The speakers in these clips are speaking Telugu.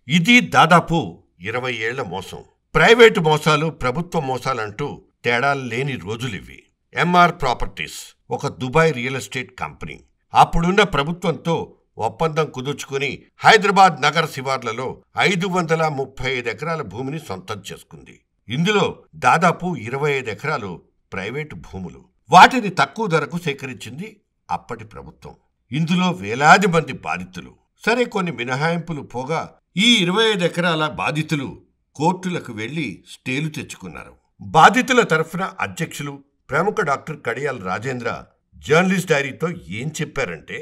ఇది దాదాపు ఇరవై ఏళ్ల మోసం ప్రైవేటు మోసాలు ప్రభుత్వ మోసాలంటూ తేడాలు లేని రోజులివి ఎంఆర్ ప్రాపర్టీస్ ఒక దుబాయ్ రియల్ ఎస్టేట్ కంపెనీ అప్పుడున్న ప్రభుత్వంతో ఒప్పందం కుదుర్చుకుని హైదరాబాద్ నగర శివార్లలో ఐదు వందల ముప్పై ఐదు ఎకరాల భూమిని సొంతం చేసుకుంది ఇందులో దాదాపు ఇరవై ఐదు ఎకరాలు ప్రైవేటు భూములు వాటిని తక్కువ ధరకు సేకరించింది అప్పటి ప్రభుత్వం ఇందులో వేలాది మంది బాధితులు సరే కొన్ని మినహాయింపులు పోగా ఈ ఇరవై ఐదు ఎకరాల బాధితులు కోర్టులకు వెళ్లి స్టేలు తెచ్చుకున్నారు బాధితుల తరఫున అధ్యక్షులు ప్రముఖ డాక్టర్ కడియాల్ రాజేంద్ర జర్నలిస్ట్ డైరీతో ఏం చెప్పారంటే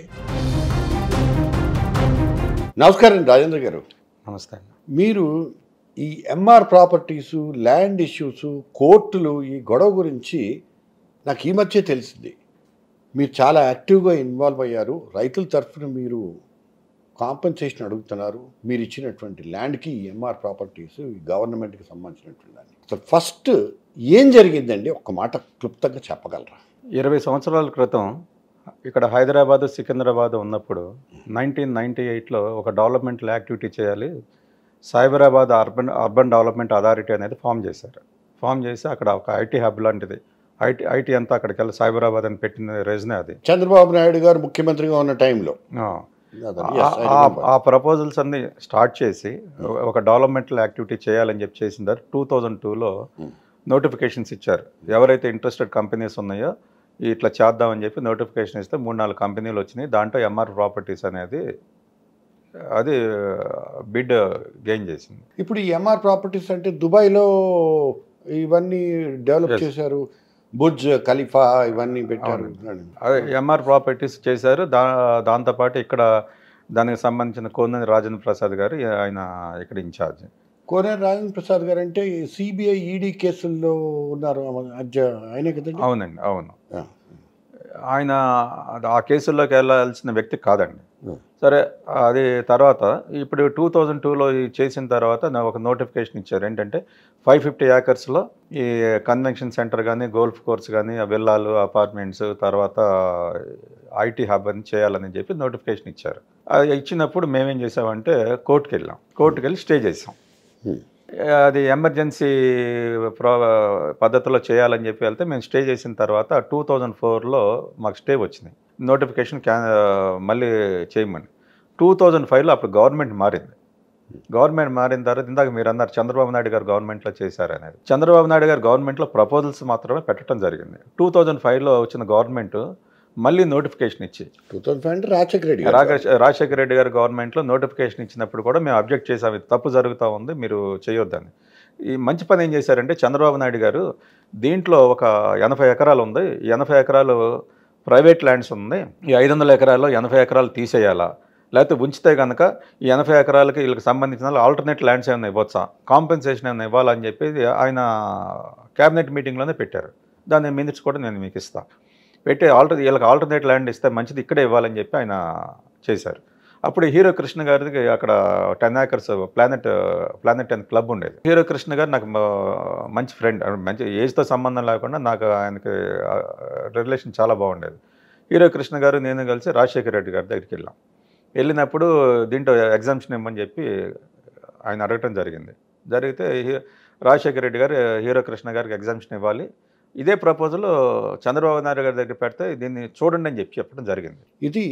నమస్కారం రాజేంద్ర గారు నమస్తే అండి మీరు ఈ ఎంఆర్ ప్రాపర్టీసు ల్యాండ్ ఇష్యూస్ కోర్టులు ఈ గొడవ గురించి నాకు ఈ మధ్య తెలిసింది మీరు చాలా యాక్టివ్గా ఇన్వాల్వ్ అయ్యారు రైతుల తరఫున మీరు కాంపెన్సేషన్ అడుగుతున్నారు మీరు ఇచ్చినటువంటి ల్యాండ్కి ఈ ఎంఆర్ ప్రాపర్టీస్ ఈ గవర్నమెంట్కి సంబంధించినటువంటి దాన్ని అసలు ఫస్ట్ ఏం జరిగిందండి ఒక్క మాట క్లుప్తంగా చెప్పగలరా ఇరవై సంవత్సరాల క్రితం ఇక్కడ హైదరాబాద్ సికింద్రాబాద్ ఉన్నప్పుడు నైన్టీన్ నైంటీ ఎయిట్లో ఒక డెవలప్మెంటల్ యాక్టివిటీ చేయాలి Cyberabad urban urban development authority అనేది ఫామ్ చేశారు ఫామ్ చేసి అక్కడ ఒక ఐటీ హబ్ లాంటిది ఐటీ ఐటీ అంతా అక్కడికి వెళ్ళి సైబరాబాద్ అని పెట్టిన రీజనే అది చంద్రబాబు నాయుడు గారు ముఖ్యమంత్రిగా ఉన్న టైంలో ఆ. అదే, yes, I ఆ- remember. ఆ ప్రపోజల్స్ అన్ని స్టార్ట్ చేసి ఒక డెవలప్మెంటల్ యాక్టివిటీ చేయాలని చెప్పి చేసిన తర్వాత టూ థౌజండ్ టూలో Hmm. నోటిఫికేషన్స్ ఇచ్చారు ఎవరైతే ఇంట్రెస్టెడ్ కంపెనీస్ ఉన్నాయో ఇట్లా చేద్దామని చెప్పి నోటిఫికేషన్ ఇస్తే మూడు నాలుగు కంపెనీలు వచ్చినాయి దాంట్లో ఎంఆర్ ప్రాపర్టీస్ అనేది అది బిడ్ గెయిన్ చేసింది ఇప్పుడు ఈ ఎంఆర్ ప్రాపర్టీస్ అంటే దుబాయ్లో ఇవన్నీ డెవలప్ Yes. చేశారు బుర్జ్ ఖలీఫా ఇవన్నీ పెట్టారు అదే ఎంఆర్ ప్రాపర్టీస్ చేశారు దా దాంతోపాటు ఇక్కడ దానికి సంబంధించిన కోనని రాజేంద్ర ప్రసాద్ గారు ఆయన ఇక్కడ ఇన్ఛార్జ్ కోనేరు రాజేంద్ర ప్రసాద్ గారు అంటే సిబిఐ ఈడీ కేసుల్లో ఉన్నారు అజ్జ ఆయనే కదండి అవునండి అవును ఆ. ఆయన అది ఆ కేసుల్లోకి వెళ్ళాల్సిన వ్యక్తి కాదండి Hmm. సరే అది తర్వాత ఇప్పుడు టూ థౌజండ్ టూలో చేసిన తర్వాత నా ఒక నోటిఫికేషన్ ఇచ్చారు ఏంటంటే ఫైవ్ ఫిఫ్టీ ఏకర్స్లో ఈ కన్వెన్షన్ సెంటర్ కానీ గోల్ఫ్ కోర్స్ కానీ విల్లాలు అపార్ట్మెంట్స్ తర్వాత ఐటీ హబ్ అని చేయాలని చెప్పి నోటిఫికేషన్ ఇచ్చారు అది ఇచ్చినప్పుడు మేమేం చేసామంటే కోర్టుకి వెళ్ళాం కోర్టుకి వెళ్ళి స్టే చేసాం Hmm. అది ఎమర్జెన్సీ ప్రో పద్ధతిలో చేయాలని చెప్పి వెళ్తే మేము స్టే చేసిన తర్వాత టూ థౌజండ్ ఫోర్లో మాకు స్టే వచ్చింది నోటిఫికేషన్ క్యా మళ్ళీ చేయమని టూ థౌజండ్ ఫైవ్లో అప్పుడు గవర్నమెంట్ మారింది గవర్నమెంట్ మారిన తర్వాత ఇందాక మీరు అన్నారు చంద్రబాబు నాయుడు గారు గవర్నమెంట్లో చేశారు అనేది చంద్రబాబు నాయుడు గారు గవర్నమెంట్లో ప్రపోజల్స్ మాత్రమే పెట్టడం జరిగింది టూ థౌజండ్ ఫైవ్లో వచ్చిన గవర్నమెంట్ మళ్ళీ నోటిఫికేషన్ ఇచ్చి టూ థౌసండ్ ఫైవ్ అంటే రాజశేఖర రెడ్డి గారు. రాకేష్ రాజశేఖర రెడ్డి గారి గవర్నమెంట్లో నోటిఫికేషన్ ఇచ్చినప్పుడు కూడా మేము అబ్జెక్ట్ చేసాం ఇది తప్పు జరుగుతూ ఉంది మీరు చేయొద్దని ఈ మంచి పని ఏం చేశారంటే చంద్రబాబు నాయుడు గారు దీంట్లో ఒక ఎనభై ఎకరాలు ఉంది ఈ ఎనభై ఎకరాలు ప్రైవేట్ ల్యాండ్స్ ఉంది ఈ ఐదు వందల ఎకరాల్లో ఎనభై ఎకరాలు తీసేయాలా లేకపోతే ఉంచితే కనుక ఈ ఎనభై ఎకరాలకి వీళ్ళకి సంబంధించిన ఆల్టర్నేట్ ల్యాండ్స్ ఏమైనా ఇవ్వచ్చా కాంపెన్సేషన్ ఏమైనా ఇవ్వాలని చెప్పి ఆయన క్యాబినెట్ మీటింగ్లోనే పెట్టారు దాని మినిట్స్ కూడా నేను మీకు ఇస్తాను పెట్టి ఆల్టర్ వీళ్ళకి ఆల్టర్నేట్ ల్యాండ్ ఇస్తే మంచిది ఇక్కడే ఇవ్వాలని చెప్పి ఆయన చేశారు అప్పుడు హీరో కృష్ణ గారికి అక్కడ ten acres planet planet and club ఉండేది హీరో కృష్ణ గారు నాకు మ- మంచి ఫ్రెండ్ మంచి ఏజ్తో సంబంధం లేకుండా నాకు ఆయనకి రిలేషన్ చాలా బాగుండేది హీరో కృష్ణ గారు నేను కలిసి రాజశేఖర రెడ్డి గారి దగ్గరికి వెళ్ళాం వెళ్ళినప్పుడు దీంట్లో ఎగ్జామ్షన్ ఇవ్వమని చెప్పి ఆయన అడగటం జరిగింది జరిగితే హీ- రాజశేఖర రెడ్డి గారు హీరో కృష్ణ గారికి ఎగ్జామ్షన్ ఇవ్వాలి ఇదే ప్రపోజల్ చంద్రబాబు నాయుడు గారి దగ్గర పెడితే దీన్ని చూడండి అని చెప్పి చెప్పడం జరిగింది ఇది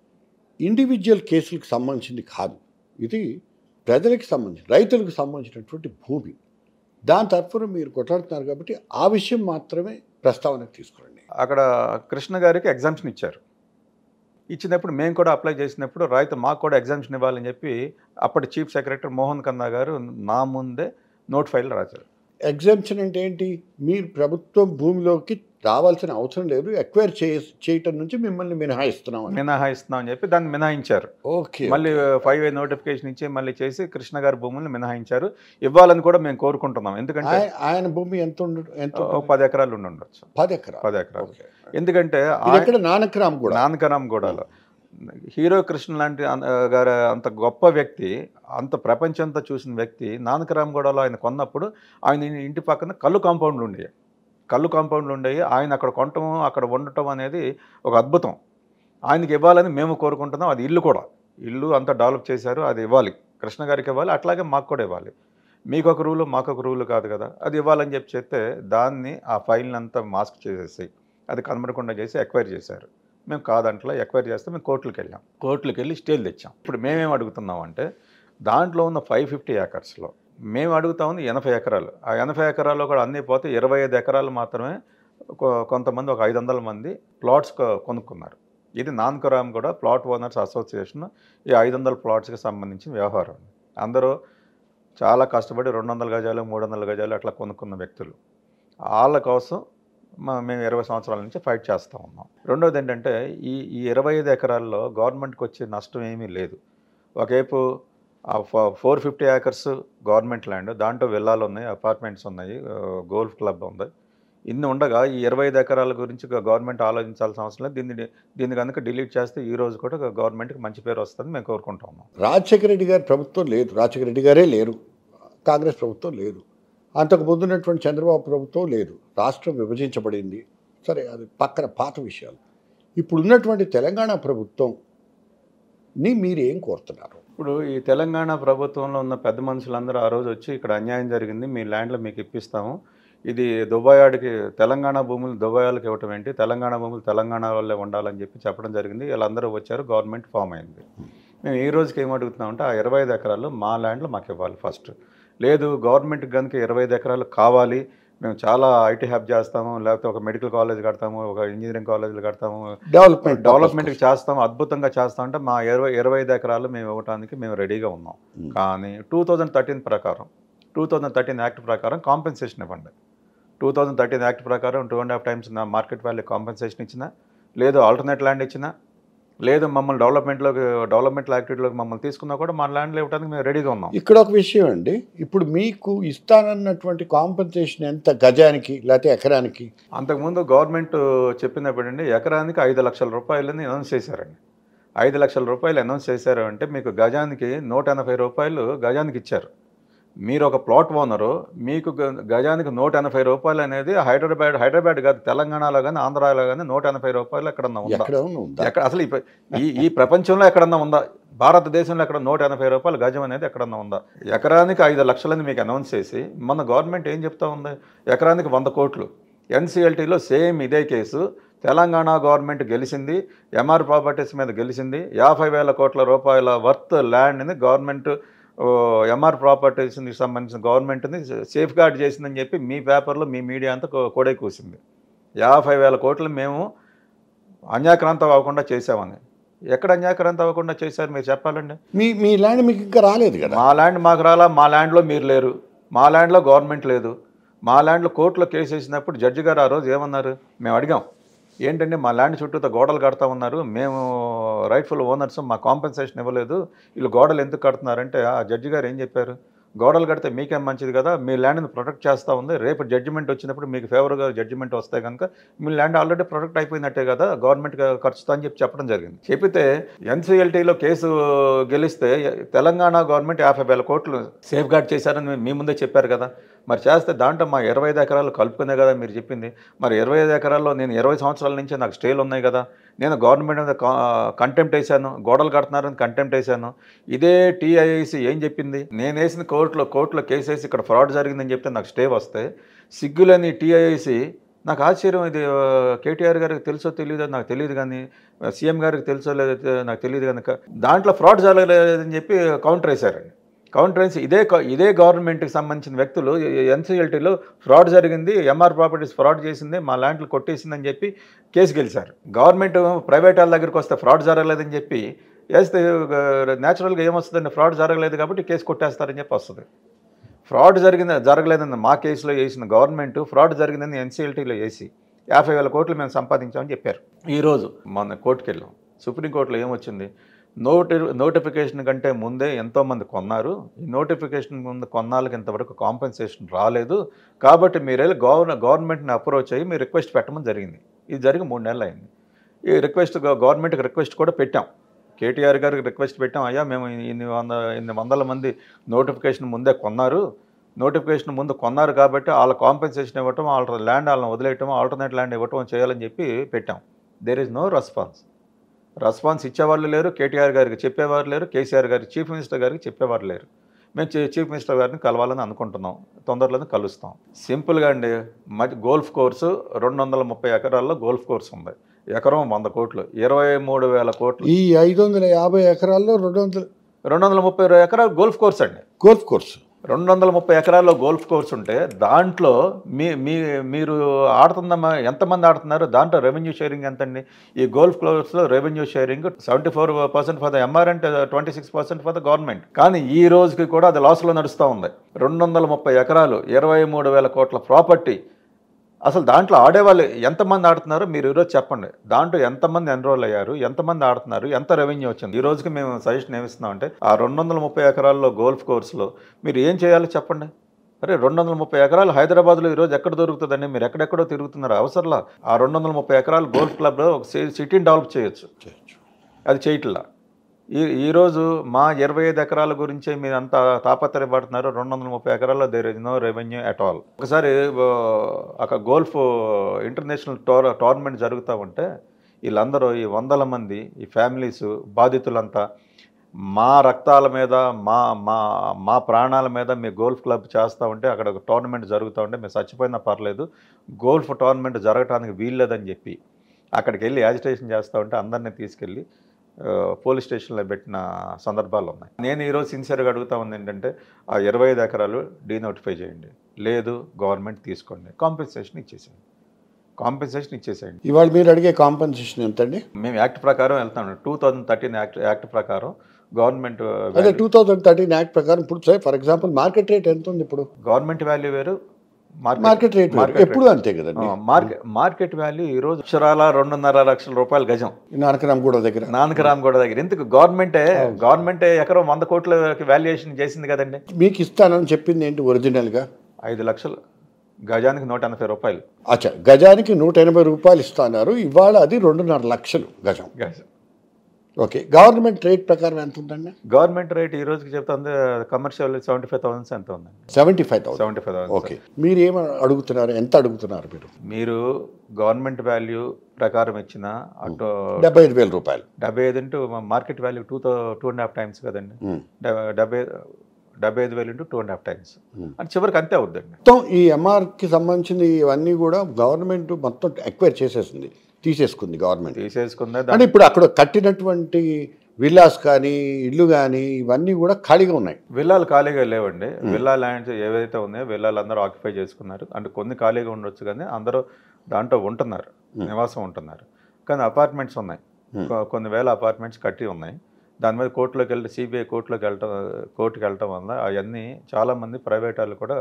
ఇండివిజువల్ కేసులకు సంబంధించింది కాదు ఇది ప్రజలకు సంబంధించి రైతులకు సంబంధించినటువంటి భూమి దాని తరఫున మీరు కొట్లాడుతున్నారు కాబట్టి ఆ విషయం మాత్రమే ప్రస్తావనకు తీసుకురండి అక్కడ కృష్ణ గారికి ఎగ్జామ్షన్ ఇచ్చారు ఇచ్చినప్పుడు మేము కూడా అప్లై చేసినప్పుడు రైతు మాకు కూడా ఎగ్జామ్షన్ ఇవ్వాలని చెప్పి అప్పటి చీఫ్ సెక్రటరీ మోహన్ కన్నా గారు నా ముందే నోట్ ఫైల్ రాశారు ఎగ్జామ్షన్ అంటే ఏంటి మీరు ప్రభుత్వం భూమిలోకి రావాల్సిన అవసరం లేదు ఎక్వైర్ చే చేయటం నుంచి మిమ్మల్ని మినహాయిస్తున్నామని మినహాయిస్తున్నాం అని చెప్పి దాన్ని మినహాయించారు ఓకే మళ్ళీ ఫైవ్ ఏ నోటిఫికేషన్ ఇచ్చి మళ్ళీ చేసి కృష్ణ గారి భూముల్ని మినహాయించారు ఇవ్వాలని కూడా మేము కోరుకుంటున్నాం ఎందుకంటే ఆయ- ఆయన భూమి ఎంత ఉండ ఎంత ఓ ఉంటుంది? పది ఎకరాలు ఉండి ఉండొచ్చు పది ఎకరాలు పది ఎకరాలు ఓకే. ఎందుకంటే ఇది ఎక్కడ నానక్రామ్ కూడా నానకరామ్ గూడలో హీరో కృష్ణ లాంటి అన్- గారు అంత గొప్ప వ్యక్తి అంత ప్రపంచంతో చూసిన వ్యక్తి నానకరామ్ గూడలో ఆయన కొన్నప్పుడు ఆయన ఇంటి పక్కన కళ్ళు కాంపౌండ్లు ఉండేవి కళ్ళు కాంపౌండ్లు ఉండేవి ఆయన అక్కడ కొనటం అక్కడ ఉండటం అనేది ఒక అద్భుతం ఆయనకి ఇవ్వాలని మేము కోరుకుంటున్నాం అది ఇల్లు కూడా ఇల్లు అంతా డెవలప్ చేశారు అది ఇవ్వాలి కృష్ణ గారికి ఇవ్వాలి అట్లాగే మాకు కూడా ఇవ్వాలి మీకు ఒక రూలు మాకు ఒక రూలు కాదు కదా అది ఇవ్వాలని చెప్పి చెప్తే దాన్ని ఆ ఫైల్ని అంతా మాస్క్ చేసేసి అది కనబడకుండా చేసి ఎక్వైర్ చేశారు మేము కాదంట్లో ఎక్వైర్ చేస్తే మేము కోర్టులకు వెళ్ళాం కోర్టులకు వెళ్ళి స్టేలు తెచ్చాం ఇప్పుడు మేమేం అడుగుతున్నాం అంటే దాంట్లో ఉన్న ఫైవ్ ఫిఫ్టీ ఏకర్స్లో మేము అడుగుతా ఉంది ఎనభై ఎకరాలు ఆ ఎనభై ఎకరాల్లో కూడా అన్నీ పోతే ఇరవై ఐదు ఎకరాలు మాత్రమే కొ- కొంతమంది ఒక ఐదు వందల మంది ప్లాట్స్ కొ- కొనుక్కున్నారు ఇది నాన్కరామ్ కూడా ప్లాట్ ఓనర్స్ అసోసియేషన్ ఈ ఐదు వందల ప్లాట్స్కి సంబంధించిన వ్యవహారం అందరూ చాలా కష్టపడి రెండు వందల గజాలు మూడు వందల గజాలు అట్లా కొనుక్కున్న వ్యక్తులు వాళ్ళ కోసం మా- మేము ఇరవై సంవత్సరాల నుంచి ఫైట్ చేస్తూ ఉన్నాం రెండోది ఏంటంటే ఈ ఈ ఇరవై ఐదు ఎకరాల్లో గవర్నమెంట్కి వచ్చే నష్టం ఏమీ లేదు ఒకవైపు ఆ four fifty acres government land దాంట్లో విల్లాలు ఉన్నాయి అపార్ట్మెంట్స్ ఉన్నాయి ఆ, గోల్ఫ్ క్లబ్ ఉంది ఇన్ని ఉండగా ఈ ఇరవై ఐదు ఎకరాల గురించి గ- గవర్నమెంట్ ఆలోచించాల్సిన అవసరం లేదు దీన్ని దీన్ని కనుక డిలీట్ చేస్తే ఈ రోజు కూడా గవర్నమెంట్కి మంచి పేరు వస్తుంది మేము కోరుకుంటా ఉన్నాం రాజశేఖర రెడ్డి గారి ప్రభుత్వం లేదు రాజశేఖర రెడ్డి గారే లేరు కాంగ్రెస్ ప్రభుత్వం లేదు అంతకు ముందున్నటువంటి చంద్రబాబు ప్రభుత్వం లేదు రాష్ట్రం విభజించబడింది సరే అది పక్కన పాత విషయాలు ఇప్పుడు ఉన్నటువంటి తెలంగాణ ప్రభుత్వం ని మీరు ఏం కోరుతున్నారు ఇప్పుడు ఈ తెలంగాణ ప్రభుత్వంలో ఉన్న పెద్ద మనుషులందరూ ఆ రోజు వచ్చి ఇక్కడ అన్యాయం జరిగింది మీ ల్యాండ్లో మీకు ఇప్పిస్తాము ఇది దుబాయాడికి తెలంగాణ భూములు దుబాయాలకు ఇవ్వటం ఏంటి తెలంగాణ భూములు తెలంగాణ వాళ్ళే ఉండాలని చెప్పి చెప్పడం జరిగింది వీళ్ళందరూ వచ్చారు గవర్నమెంట్ ఫామ్ అయింది మేము ఈ రోజుకి ఏం అడుగుతున్నామంటే ఆ ఇరవై ఐదు ఎకరాలు మా ల్యాండ్లో మాకు ఇవ్వాలి ఫస్ట్ లేదు గవర్నమెంట్కి కనుక ఇరవై ఐదు ఎకరాలు కావాలి మేము చాలా ఐటీ హబ్ చేస్తాము లేకపోతే ఒక మెడికల్ కాలేజ్ కడతాము ఒక ఇంజనీరింగ్ కాలేజీలు కడతాము డెవలప్మెంట్ డెవలప్మెంట్ చేస్తాం అద్భుతంగా చేస్తాం అంటే మా ఇరవై ఇరవై ఐదు ఎకరాలు మేము ఇవ్వడానికి మేము రెడీగా ఉన్నాం Hmm. కానీ టూ థౌజండ్ థర్టీన్ ప్రకారం టూ థౌజండ్ థర్టీన్ యాక్ట్ ప్రకారం కాంపెన్సేషన్ ఇవ్వండి టూ థౌజండ్ థర్టీన్ యాక్ట్ ప్రకారం టూ అండ్ హాఫ్ టైమ్స్ నా మార్కెట్ వాల్యూ కాంపెన్సేషన్ ఇచ్చినా లేదు ఆల్టర్నేట్ ల్యాండ్ ఇచ్చినా లేదు మమ్మల్ని డెవలప్మెంట్లోకి డెవలప్మెంట్ యాక్టివిటీలోకి మమ్మల్ని తీసుకున్నా కూడా మా ల్యాండ్లో ఇవ్వడానికి మేము రెడీగా ఉన్నాం ఇక్కడ ఒక విషయం అండి ఇప్పుడు మీకు ఇస్తానన్నటువంటి కాంపెన్సేషన్ ఎంత గజానికి లేకపోతే ఎకరానికి అంతకుముందు గవర్నమెంట్ చెప్పినప్పుడండి ఎకరానికి ఐదు లక్షల రూపాయలని అనౌన్స్ చేశారండి ఐదు లక్షల రూపాయలు అనౌన్స్ చేశారు అంటే మీకు గజానికి నూట ఎనభై రూపాయలు గజానికి ఇచ్చారు మీరు ఒక ప్లాట్ ఓనరు మీకు గ- గజానికి నూట ఎనభై రూపాయలు అనేది హైదరాబాద్ హైదరాబాద్ కాదు తెలంగాణలో కానీ ఆంధ్రాలో కానీ నూట ఎనభై రూపాయలు ఎక్కడన్నా ఉందా ఎక్కడ ఉందా ఎక్కడ అసలు ఈ ప్ర- ఈ ఈ ప్రపంచంలో ఎక్కడన్నా ఉందా భారతదేశంలో ఎక్కడ నూట ఎనభై రూపాయలు గజం అనేది ఎక్కడన్నా ఉందా ఎకరానికి ఐదు లక్షలని మీకు అనౌన్స్ చేసి మన గవర్నమెంట్ ఏం చెప్తా ఉంది ఎకరానికి వంద కోట్లు ఎన్సీఎల్టీలో సేమ్ ఇదే కేసు తెలంగాణ గవర్నమెంట్ గెలిచింది ఎంఆర్ ప్రాపర్టీస్ మీద గెలిచింది యాభై వేల కోట్ల రూపాయల వర్త్ ల్యాండ్ని గవర్నమెంట్ ఎంఆర్ ప్రాపర్టీస్కి సంబంధించిన గవర్నమెంట్ని సేఫ్ గార్డ్ చేసిందని చెప్పి మీ పేపర్లో మీ మీడియా అంతా కో- కోడే కూసింది యాభై వేల కోట్లు మేము అన్యాక్రాంతం అవ్వకుండా చేసామని ఎక్కడ అన్యాక్రాంతం అవ్వకుండా చేశారు మీరు చెప్పాలండి మీ మీ ల్యాండ్ మీకు ఇంకా రాలేదు కదా మా ల్యాండ్ మాకు రాలా మా ల్యాండ్లో మీరు లేరు మా ల్యాండ్లో గవర్నమెంట్ లేదు మా ల్యాండ్లో కోర్టులో కేసు వేసినప్పుడు జడ్జి గారు ఆ రోజు ఏమన్నారు మేము అడిగాం ఏంటంటే మా ల్యాండ్ చుట్టూతో గోడలు కడతా ఉన్నారు మేము రైట్ఫుల్ ఓనర్స్ మా కాంపెన్సేషన్ ఇవ్వలేదు వీళ్ళు గోడలు ఎందుకు కడుతున్నారంటే ఆ జడ్జి గారు ఏం చెప్పారు గోడలు కడితే మీకేం మంచిది కదా మీ ల్యాండ్ని ప్రొటెక్ట్ చేస్తూ ఉంది రేపు జడ్జిమెంట్ వచ్చినప్పుడు మీకు ఫేవర్గా జడ్జిమెంట్ వస్తే కనుక మీ ల్యాండ్ ఆల్రెడీ ప్రొటెక్ట్ అయిపోయినట్టే కదా గవర్నమెంట్ ఖర్చుతో అని చెప్పి చెప్పడం జరిగింది చెప్తే ఎన్సీఎల్టీలో కేసు గెలిస్తే తెలంగాణ గవర్నమెంట్ యాభై వేల కోట్లు సేఫ్ గార్డ్ చేశారని మీ ముందే చెప్పారు కదా మరి చేస్తే దాంట్లో మా ఇరవై ఐదు ఎకరాలు కలుపుకునే కదా మీరు చెప్పింది మరి ఇరవై ఐదు ఎకరాల్లో నేను ఇరవై సంవత్సరాల నుంచి నాకు స్టేలు ఉన్నాయి కదా నేను గవర్నమెంట్ మీద కంటెంప్ట్ వేశాను గోడలు కడుతున్నారని కంటెంప్ట్ వేశాను ఇదే టీఐఐసి ఏం చెప్పింది నేను వేసిన కోర్టులో కోర్టులో కేసు వేసి ఇక్కడ ఫ్రాడ్ జరిగిందని చెప్తే నాకు స్టే వస్తే సిగ్గులేని టీఐఐసి నాకు ఆశ్చర్యం ఇది ఆ, కేటీఆర్ గారికి తెలుసో తెలియదో నాకు తెలియదు కానీ సీఎం గారికి తెలుసో లేదో తె- నాకు తెలియదు కనుక దాంట్లో ఫ్రాడ్ జరగలేదని చెప్పి కౌంటర్ వేశారండి కౌంటర్ వేసి ఇదే క- ఇదే గవర్నమెంట్కి సంబంధించిన వ్యక్తులు ఎన్సీఎల్టీలో ఫ్రాడ్ జరిగింది ఎంఆర్ ప్రాపర్టీస్ ఫ్రాడ్ చేసింది మా ల్యాండ్లు కొట్టేసిందని చెప్పి కేసు గెలిచారు గవర్నమెంట్ ప్రైవేట్ వాళ్ళ దగ్గరికి వస్తే ఫ్రాడ్ జరగలేదని చెప్పి వేస్తే న్యాచురల్గా ఏమొస్తుందండి ఫ్రాడ్ జరగలేదు కాబట్టి కేసు కొట్టేస్తారని చెప్పి వస్తుంది ఫ్రాడ్ జరిగింది జరగలేదని మా కేసులో వేసిన గవర్నమెంట్ ఫ్రాడ్ జరిగిందని ఎన్సీఎల్టీలో వేసి యాభై వేల కోట్లు మేము సంపాదించామని చెప్పారు ఈరోజు మన కోర్టుకి వెళ్ళాం సుప్రీంకోర్టులో ఏమొచ్చింది నోటి నోటిఫికేషన్ కంటే ముందే ఎంతోమంది కొన్నారు ఈ నోటిఫికేషన్ ముందు కొన్నాళ్ళకి ఇంతవరకు కాంపెన్సేషన్ రాలేదు కాబట్టి మీరు వెళ్ళి గవర్న గవర్నమెంట్ని అప్రోచ్ అయ్యి మీరు రిక్వెస్ట్ పెట్టమని జరిగింది ఇది జరిగి మూడు నెలలు అయింది ఈ రిక్వెస్ట్ గవర్నమెంట్కి రిక్వెస్ట్ కూడా పెట్టాం కేటీఆర్ గారికి రిక్వెస్ట్ పెట్టాం అయ్యా మేము ఇన్ని వంద ఇన్ని వందల మంది నోటిఫికేషన్ ముందే కొన్నారు నోటిఫికేషన్ ముందు కొన్నారు కాబట్టి వాళ్ళ కాంపెన్సేషన్ ఇవ్వటం వాళ్ళ ల్యాండ్ వాళ్ళని వదిలేయటం ఆల్టర్నేట్ ల్యాండ్ ఇవ్వటం చేయాలని చెప్పి పెట్టాం there is no response response ఇచ్చేవాళ్ళు లేరు కేటీఆర్ గారికి చెప్పేవారు లేరు కేసీఆర్ గారికి చీఫ్ మినిస్టర్ గారికి చెప్పేవారు లేరు మేము చీ- చీఫ్ మినిస్టర్ గారిని కలవాలని అనుకుంటున్నాం తొందరలోనే కలుస్తాం సింపుల్గా అండి మధ్య గోల్ఫ్ కోర్సు రెండు వందల ముప్పై ఎకరాల్లో గోల్ఫ్ కోర్స్ ఉంది ఎకరం వంద కోట్లు ఇరవై మూడు వేల కోట్లు ఈ ఐదు వందల యాభై ఎకరాల్లో రెండు వందల రెండు వందల ముప్పై ఎకరాలు గోల్ఫ్ కోర్స్ అండి గోల్ఫ్ కోర్సు రెండు వందల ముప్పై ఎకరాల్లో గోల్ఫ్ కోర్స్ ఉంటే దాంట్లో మీ మీ మీరు ఆడుతున్న ఎంతమంది ఆడుతున్నారు దాంట్లో రెవెన్యూ షేరింగ్ ఎంతండి ఈ గోల్ఫ్ కోర్స్లో revenue sharing seventy four percent for the MR and twenty six percent for the government కానీ ఈ రోజుకి కూడా అది లాస్లో నడుస్తూ ఉంది రెండు వందల ముప్పై ఎకరాలు ఇరవై మూడు వేల కోట్ల ప్రాపర్టీ అసలు దాంట్లో ఆడేవాళ్ళు ఎంతమంది ఆడుతున్నారు మీరు ఈరోజు చెప్పండి దాంట్లో ఎంతమంది ఎన్రోల్ అయ్యారు ఎంతమంది ఆడుతున్నారు ఎంత రెవెన్యూ వచ్చింది ఈ రోజుకి మేము సజెషన్ ఏమిస్తున్నామంటే ఆ రెండు వందల ముప్పై ఎకరాల్లో గోల్ఫ్ కోర్సులో మీరు ఏం చేయాలో చెప్పండి అరే రెండు వందల ముప్పై ఎకరాలు హైదరాబాద్లో ఈరోజు ఎక్కడ దొరుకుతుందండి మీరు ఎక్కడెక్కడో తిరుగుతున్నారు అవసరంలా ఆ రెండు వందల ముప్పై ఎకరాలు గోల్ఫ్ క్లబ్లో ఒక సి- సిటీని డెవలప్ చేయొచ్చు అది చేయట్లా ఈ ఈరోజు మా ఇరవై ఐదు ఎకరాల గురించే మీరు అంత తాపత్రయపడుతున్నారు రెండు వందల ముప్పై ఎకరాల్లో there is no revenue at all ఒకసారి ఆ, అక్కడ గోల్ఫ్ ఇంటర్నేషనల్ టోర్ టోర్నమెంట్ జరుగుతూ ఉంటే వీళ్ళందరూ ఈ వందల మంది ఈ ఫ్యామిలీస్ బాధితులంతా మా రక్తాల మీద మా మా మా ప్రాణాల మీద మీ గోల్ఫ్ క్లబ్ చేస్తూ ఉంటే అక్కడ ఒక టోర్నమెంట్ జరుగుతూ ఉంటే మేము చచ్చిపోయినా పర్లేదు గోల్ఫ్ టోర్నమెంట్ జరగటానికి వీల్లేదని చెప్పి అక్కడికి వెళ్ళి యాజిటేషన్ చేస్తూ ఉంటే అందరినీ తీసుకెళ్ళి ఆ, పోలీస్ స్టేషన్లో పెట్టిన సందర్భాలు ఉన్నాయి నేను ఈరోజు సిన్సియర్గా అడుగుతా ఉంది ఏంటంటే ఆ ఇరవై ఐదు ఎకరాలు డీనోటిఫై చేయండి లేదు గవర్నమెంట్ తీసుకోండి కాంపెన్సేషన్ ఇచ్చేసేయండి కాంపెన్సేషన్ ఇచ్చేసేయండి ఇవాళ మీరు అడిగే కాంపన్సేషన్ ఎంత అండి మేము యాక్ట్ ప్రకారం వెళ్తాం two thousand thirteen act act ప్రకారం గవర్నమెంట్ అదే టూ థౌజండ్ థర్టీన్ యాక్ట్ ప్రకారం ఇప్పుడు say for example market rate ఎంత ఉంది ఇప్పుడు గవర్నమెంట్ వాల్యూ వేరు మార్కెట్ రేట్ మార్కెట్ ఎప్పుడు అంతే కదండి మార్కెట్ మార్కెట్ వాల్యూ ఈ రోజు అక్షరాల రెండున్నర లక్షల రూపాయలు గజం నానకరామ్ కూడా దగ్గర నానకరామ్ కూడా దగ్గర ఎందుకు గవర్నమెంటే గవర్నమెంటే ఎకరం వంద కోట్లకి వాల్యుయేషన్ చేసింది కదండి మీకు ఇస్తానని చెప్పింది ఏంటి ఒరిజినల్గా ఐదు లక్షలు గజానికి నూట ఎనభై రూపాయలు అచ్చా గజానికి నూట ఎనభై రూపాయలు ఇస్తున్నారు ఇవాళ అది రెండున్నర లక్షలు గజం గజం ఓకే గవర్నమెంట్ రేట్ ప్రకారం ఎంత ఉందండి గవర్నమెంట్ రేట్ ఈ రోజుకి చెప్తుంది కమర్షియల్ సెవెంటీ ఫైవ్ థౌసండ్స్ ఎంత ఉందండి seventy five thousand seventy five okay మీరు ఏం అడుగుతున్నారు ఎంత అడుగుతున్నారు మీరు మీరు గవర్నమెంట్ వాల్యూ ప్రకారం ఇచ్చిన అటు డెబ్బై ఐదు వేల రూపాయలు డెబ్బై ఐదు into market value two thou two and half times కదండి ఉమ్. డెబ్బై- డెబ్బై డెబ్బై ఐదు వేలు into two and half times Hmm. అంటే చివరికి అంతే అవుద్దండి మొత్తం ఈ ఎంఆర్కి సంబంధించిన ఇవన్నీ కూడా గవర్నమెంట్ మొత్తం ఎక్వైర్ చేసేసింది తీసేసుకుంది గవర్నమెంట్ తీసేసుకుందా అంటే ఇప్పుడు అక్కడ కట్టినటువంటి విల్లాస్ కానీ ఇల్లు కానీ ఇవన్నీ కూడా ఖాళీగా ఉన్నాయి విల్లాలు ఖాళీగా లేవండి విల్లా ల్యాండ్స్ ఏవైతే ఉన్నాయో విల్లాలు అందరూ ఆక్యుపై చేసుకున్నారు అంటే కొన్ని ఖాళీగా ఉండొచ్చు కానీ అందరూ దాంట్లో ఉంటున్నారు నివాసం ఉంటున్నారు కానీ అపార్ట్మెంట్స్ ఉన్నాయి కొ- కొన్ని వేల అపార్ట్మెంట్స్ కట్టి ఉన్నాయి దాని మీద కోర్టులోకి వెళ్తే సిబిఐ కోర్టులోకి వెళ్ళటం కోర్టుకి వెళ్ళటం వల్ల అవన్నీ చాలామంది ప్రైవేట్ వాళ్ళు కూడా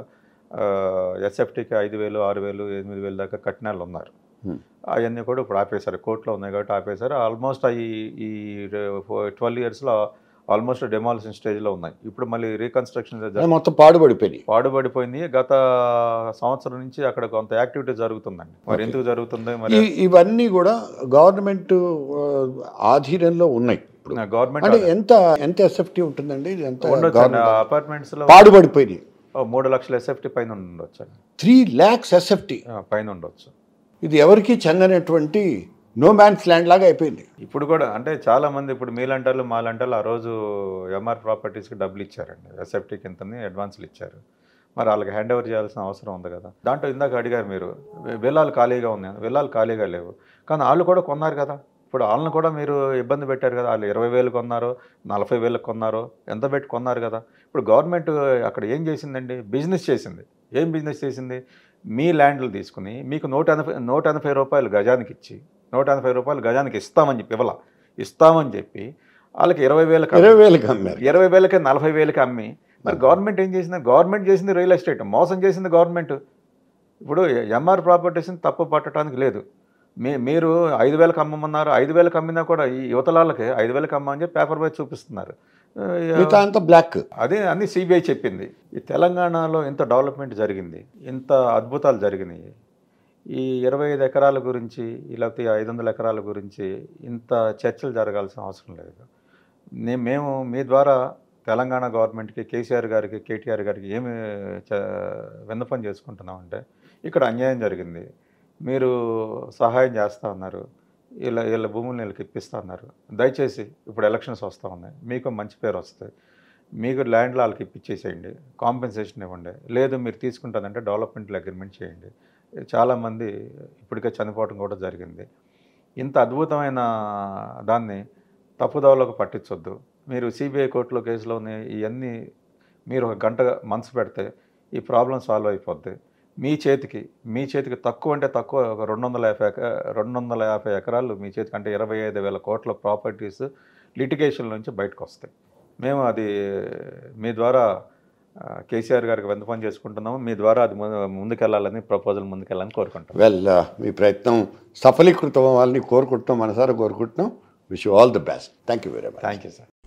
ఎస్ఎఫ్టీకి ఐదు వేలు ఆరు వేలు ఎనిమిది వేలు దాకా కట్టిన వాళ్ళు ఉన్నారు Hmm. అవన్నీ కూడా ఇప్పుడు ఆపేశారు కోర్టులో ఉన్నాయి కాబట్టి ఆపేశారు ఆల్మోస్ట్ అవి ఈ ట్వెల్వ్ ఇయర్స్లో ఆల్మోస్ట్ డెమాలిషన్ స్టేజ్లో ఉన్నాయి ఇప్పుడు మళ్ళీ రీకన్స్ట్రక్షన్ అవి మొత్తం పాడుపడిపోయినాయి పాడుపడిపోయింది గత సంవత్సరం నుంచి అక్కడ కొంత యాక్టివిటీ జరుగుతుందండి మరి ఎందుకు జరుగుతుంది మరి ఈ ఇవన్నీ కూడా గవర్నమెంట్ ఆ, ఆధీనంలో ఉన్నాయి ఇప్పుడు గవర్నమెంట్ అంటే ఎంత ఎంత ఎస్ఎఫ్టీ ఉంటుందండి ఇది ఎంత ఉండొచ్చు గవర్నమెంట్ అపార్ట్మెంట్స్ లో పాడుపడిపోయినాయి ఓ మూడు లక్షల ఎస్ఎఫ్టీ పైన ఉండొచ్చు అండి త్రీ ల్యాక్స్ ఎస్ఎఫ్టీ ఆ, పైన ఉండొచ్చు ఇది ఎవరికి చెందనటువంటి నో మ్యాన్స్ ల్యాండ్ లాగా అయిపోయింది ఇప్పుడు కూడా అంటే చాలా మంది ఇప్పుడు మీలంటారు మాలంటారు ఆ రోజు ఎంఆర్ ప్రాపర్టీస్కి డబ్బులు ఇచ్చారండి ఎస్ఎఫ్టీకి ఇంతని అడ్వాన్స్లు ఇచ్చారు మరి వాళ్ళకి హ్యాండ్ ఓవర్ చేయాల్సిన అవసరం ఉంది కదా దాంట్లో ఇందాక అడిగారు మీరు విల్లాలు ఖాళీగా ఉన్నాయి విల్లాలు ఖాళీగా లేవు కానీ వాళ్ళు కూడా కొన్నారు కదా ఇప్పుడు వాళ్ళని కూడా మీరు ఇబ్బంది పెట్టారు కదా వాళ్ళు ఇరవై వేలు కొన్నారు నలభై వేలకు కొన్నారు ఎంత పెట్టి కొన్నారు కదా ఇప్పుడు గవర్నమెంట్ అక్కడ ఏం చేసిందండి బిజినెస్ చేసింది ఏం బిజినెస్ చేసింది మీ ల్యాండ్లు తీసుకుని మీకు నూట ఎనభై నూట ఎనభై రూపాయలు గజానికి ఇచ్చి నూట ఎనభై రూపాయలు గజానికి ఇస్తామని చెప్పి ఇవ్వాల ఇస్తామని చెప్పి వాళ్ళకి ఇరవై వేలకు ఇరవై వేలకు అమ్మారు ఇరవై వేలకి నలభై వేలకి అమ్మి మరి గవర్నమెంట్ ఏం చేసింది గవర్నమెంట్ చేసింది రియల్ ఎస్టేట్ మోసం చేసింది గవర్నమెంట్ ఇప్పుడు ఎంఆర్ ప్రాపర్టీస్ని తప్పు పట్టడానికి లేదు మీ మీరు ఐదు వేలకు అమ్మమన్నారు ఐదు వేలకు అమ్మినా కూడా ఈ యువతలాళ్ళకి ఐదు వేలకు అమ్మని చెప్పి పేపర్ పై చూపిస్తున్నారు మిగతా అంతా బ్లాక్ అదే అన్ని సిబిఐ చెప్పింది ఈ తెలంగాణలో ఇంత డెవలప్మెంట్ జరిగింది ఇంత అద్భుతాలు జరిగినాయి ఈ ఇరవై ఐదు ఎకరాల గురించి లేకపోతే ఈ ఐదు వందల ఎకరాల గురించి ఇంత చర్చలు జరగాల్సిన అవసరం లేదు నే- మేము మీ ద్వారా తెలంగాణ గవర్నమెంట్కి కేసీఆర్ గారికి కేటీఆర్ గారికి ఏమి చ- విన్నపం చేసుకుంటున్నామంటే ఇక్కడ అన్యాయం జరిగింది మీరు సహాయం చేస్తా ఉన్నారు వీళ్ళ వీళ్ళ భూములను వీళ్ళకి ఇప్పిస్తా అన్నారు దయచేసి ఇప్పుడు ఎలక్షన్స్ వస్తూ ఉన్నాయి మీకు మంచి పేరు వస్తుంది మీకు ల్యాండ్లో వాళ్ళకి ఇప్పించేసేయండి కాంపెన్సేషన్ ఇవ్వండి లేదు మీరు తీసుకుంటానంటే డెవలప్మెంట్ అగ్రిమెంట్ చేయండి చాలామంది ఇప్పటికే చనిపోవడం కూడా జరిగింది ఇంత అద్భుతమైన దాన్ని తప్పుదోవలోకి పట్టించొద్దు మీరు సిబిఐ కోర్టులో కేసులోని ఇవన్నీ మీరు ఒక గంట మనసు పెడితే ఈ ప్రాబ్లం సాల్వ్ అయిపోద్ది మీ చేతికి మీ చేతికి తక్కువ అంటే తక్కువ ఒక రెండు వందల యాభై ఎక రెండు వందల యాభై ఎకరాలు మీ చేతికి అంటే ఇరవై ఐదు వేల కోట్ల ప్రాపర్టీస్ లిటిగేషన్ నుంచి బయటకు వస్తాయి మేము అది మీ ద్వారా ఆ, కేసీఆర్ గారికి విన్నపం చేసుకుంటున్నాము మీ ద్వారా అది ము- ముందుకెళ్ళాలని ప్రపోజల్ ముందుకెళ్ళాలని కోరుకుంటాం వెల్ మీ ప్రయత్నం సఫలీకృతం అవ్వాలని కోరుకుంటున్నాం మనసారా కోరుకుంటున్నాం wish you all the best thank you very much thank you sir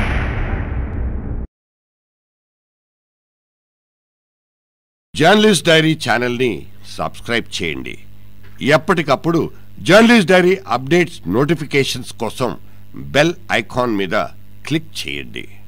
journalist diary ఛానల్ని సబ్స్క్రైబ్ చేయండి ఎప్పటికప్పుడు జర్నలిస్ట్ డైరీ అప్డేట్స్ నోటిఫికేషన్స్ కోసం బెల్ ఐకాన్ మీద క్లిక్ చేయండి